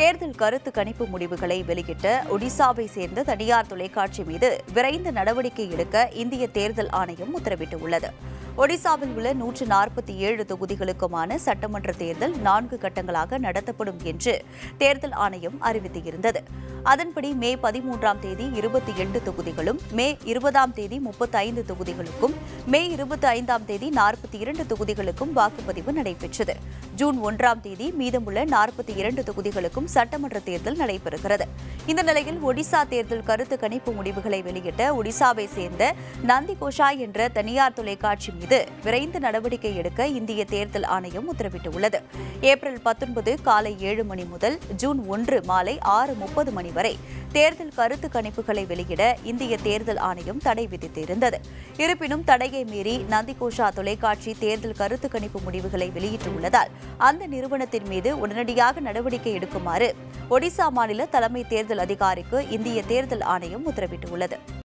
தேர்தல் கருத்து கணிப்பு முடிவுகளை வெளியிட்ட ஒடிசாவை சேர்ந்த தனியார் தொலைக்காட்சி மீது விரைந்து நடவடிக்கை எடுக்க இந்திய தேர்தல் ஆணையம் உத்தரவிட்டுள்ளது ஒடிசாவில் உள்ள நூற்று நாற்பத்தி ஏழு தொகுதிகளுக்குமான சட்டமன்ற தேர்தல் நான்கு கட்டங்களாக நடத்தப்படும் என்று தேர்தல் ஆணையம் அறிவித்திருந்தது அதன்படி மே பதிமூன்றாம் தேதி இருபத்தி எட்டு தொகுதிகளும் மே இருபதாம் தேதி முப்பத்தைந்து தொகுதிகளுக்கும் மே இருபத்தி ஐந்தாம் தேதி நாற்பத்தி இரண்டு தொகுதிகளுக்கும் வாக்குப்பதிவு நடைபெற்றது ஜூன் ஒன்றாம் தேதி மீதமுள்ள நாற்பத்தி இரண்டு தொகுதிகளுக்கும் சட்டமன்ற தேர்தல் நடைபெறுகிறது இந்த நிலையில் ஒடிசா தேர்தல் கருத்து கணிப்பு முடிவுகளை வெளியிட்ட ஒடிசாவை சேர்ந்த நந்தி கோஷாய் என்ற தனியார் தொலைக்காட்சி மீது விரைந்து நடவடிக்கை எடுக்க இந்திய தேர்தல் ஆணையம் உத்தரவிட்டுள்ளது ஏப்ரல் பத்தொன்பது காலை ஏழு மணி முதல் ஜூன் ஒன்று மாலை ஆறு முப்பது மணி வரை தேர்தல் கருத்து கணிப்புகளை வெளியிட இந்திய தேர்தல் ஆணையம் தடை விதித்திருந்தது இருப்பினும் தடையை மீறி நந்திகோஷா தொலைக்காட்சி தேர்தல் கருத்து கணிப்பு முடிவுகளை வெளியிட்டுள்ளதால் அந்த நிறுவனத்தின் மீது உடனடியாக நடவடிக்கை எடுக்குமாறு ஒடிசா மாநில தலைமை தேர்தல் அதிகாரிக்கு இந்திய தேர்தல் ஆணையம் உத்தரவிட்டுள்ளது